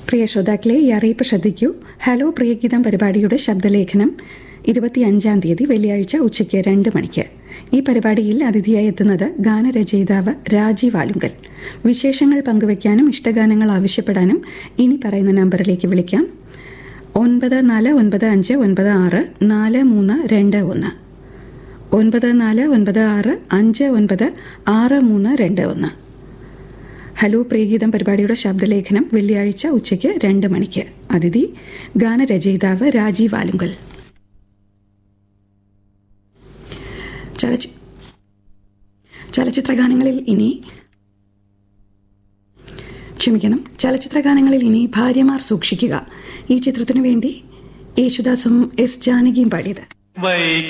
പ്രിയ ശ്രോതാക്കളെ ഈ അറിയിപ്പ് ശ്രദ്ധിക്കൂ ഹലോ പ്രിയഗീതം പരിപാടിയുടെ ശബ്ദലേഖനം ഇരുപത്തിയഞ്ചാം തീയതി വെള്ളിയാഴ്ച ഉച്ചയ്ക്ക് രണ്ട് മണിക്ക് ഈ പരിപാടിയിൽ അതിഥിയായി എത്തുന്നത് ഗാനരചയിതാവ് രാജീവ് ആലുങ്കൽ വിശേഷങ്ങൾ പങ്കുവയ്ക്കാനും ഇഷ്ടഗാനങ്ങൾ ആവശ്യപ്പെടാനും ഇനി പറയുന്ന നമ്പറിലേക്ക് വിളിക്കാം ഒൻപത് നാല് ഒൻപത് അഞ്ച് ഒൻപത് ആറ് നാല് മൂന്ന് രണ്ട് ഒന്ന് ഒൻപത് നാല് ഒൻപത് ആറ് അഞ്ച് ഒൻപത് ആറ് മൂന്ന് രണ്ട് ഒന്ന് ഹലോ പ്രിയഗീതം പരിപാടിയുടെ ശബ്ദലേഖനം വെള്ളിയാഴ്ച ഉച്ചയ്ക്ക് രണ്ട് മണിക്ക് അതിഥി ഗാനരചയിതാവ് രാജീവ് ആലുങ്കൽ ചലച്ചി ചലച്ചിത്രഗാനങ്ങളിൽ ഇനി ക്ഷമിക്കണം ചലച്ചിത്രഗാനങ്ങളിൽ ഇനി ഭാര്യമാർ സൂക്ഷിക്കുക ഈ ചിത്രത്തിനു വേണ്ടി യേശുദാസും എസ് ജാനകിയും പാടിയത് വൈ